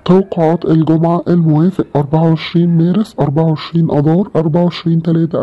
توقعات الجمعة الموافق 24 مارس 24 أذار 24 3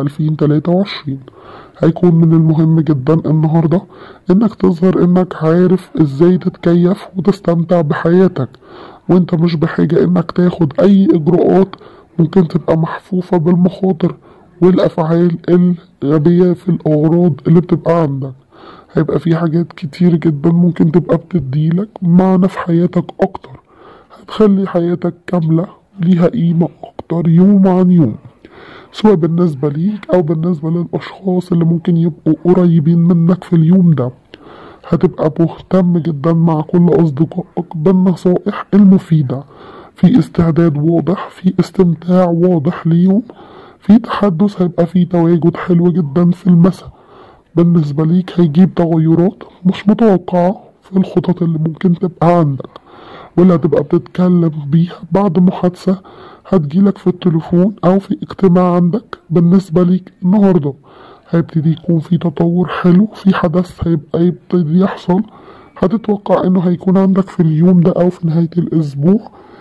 2023 هيكون من المهم جدا النهاردة إنك تظهر إنك عارف إزاي تتكيف وتستمتع بحياتك وإنت مش بحاجة إنك تاخد أي إجراءات ممكن تبقى محفوفة بالمخاطر والأفعال الغبية في الأغراض اللي بتبقى عندك هيبقى في حاجات كتير جدا ممكن تبقى بتديلك معنى في حياتك أكتر هتخلي حياتك كاملة ليها قيمة أكتر يوم عن يوم سواء بالنسبة ليك أو بالنسبة للأشخاص اللي ممكن يبقوا قريبين منك في اليوم ده هتبقى مهتم جدا مع كل أصدقائك بالنصائح المفيدة في استعداد واضح في استمتاع واضح ليهم في تحدث هيبقى في تواجد حلو جدا في المساء بالنسبة ليك هيجيب تغيرات مش متوقعة في الخطط اللي ممكن تبقى عندك واللي هتبقى بتتكلم بيها بعد محادثة هتجيلك في التليفون أو في اجتماع عندك بالنسبة ليك النهاردة هيبتدي يكون في تطور حلو في حدث هيبقى يبتدي يحصل هتتوقع انه هيكون عندك في اليوم ده او في نهاية الاسبوع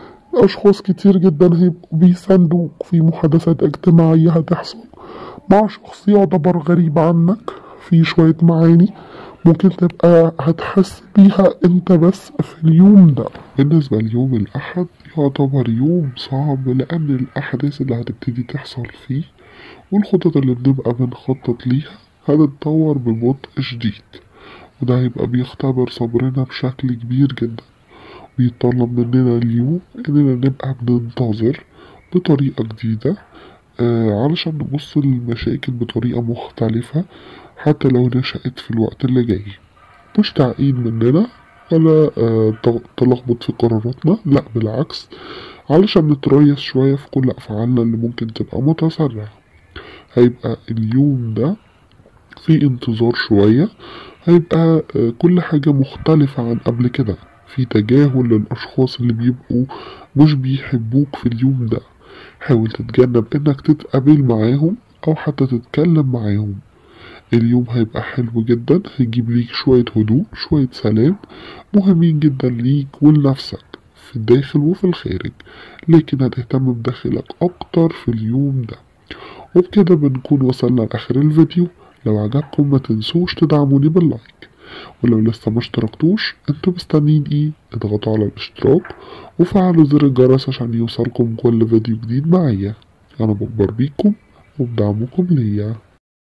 اشخاص كتير جدا هيبقوا بيساندوك في محادثات اجتماعية هتحصل مع شخص يعتبر غريب عنك في شوية معاني ممكن تبقى هتحس بيها انت بس في اليوم ده بالنسبة ليوم الأحد يعتبر يوم صعب لأن الأحداث اللي هتبتدي تحصل فيه والخطط اللي بنبقى بنخطط ليها هتتطور ببطء شديد وده هيبقى بيختبر صبرنا بشكل كبير جدا بيتطلب مننا اليوم إننا نبقى بننتظر بطريقة جديدة آه علشان نبص للمشاكل بطريقة مختلفة حتى لو نشأت في الوقت اللي جاي مش تعقيد مننا ولا آه تلخبط في قراراتنا لا بالعكس علشان نتريث شوية في كل أفعالنا اللي ممكن تبقى متسرعة هيبقى اليوم ده في انتظار شوية هيبقى آه كل حاجة مختلفة عن قبل كده في تجاهل للأشخاص اللي بيبقوا مش بيحبوك في اليوم ده حاول تتجنب انك تتقابل معاهم او حتى تتكلم معاهم اليوم هيبقى حلو جدا هيجيب ليك شوية هدوء شوية سلام مهمين جدا ليك ولنفسك في الداخل وفي الخارج لكن هتهتم بداخلك اكتر في اليوم ده وبكده بنكون وصلنا لاخر الفيديو لو عجبكم ما تنسوش تدعموني باللايك ولو لسه ما اشتركتوش انتوا مستنيين ايه اضغطوا على الاشتراك وفعلوا زر الجرس عشان يوصلكم كل فيديو جديد معايا انا بكبر بيكم وبدعمكم ليا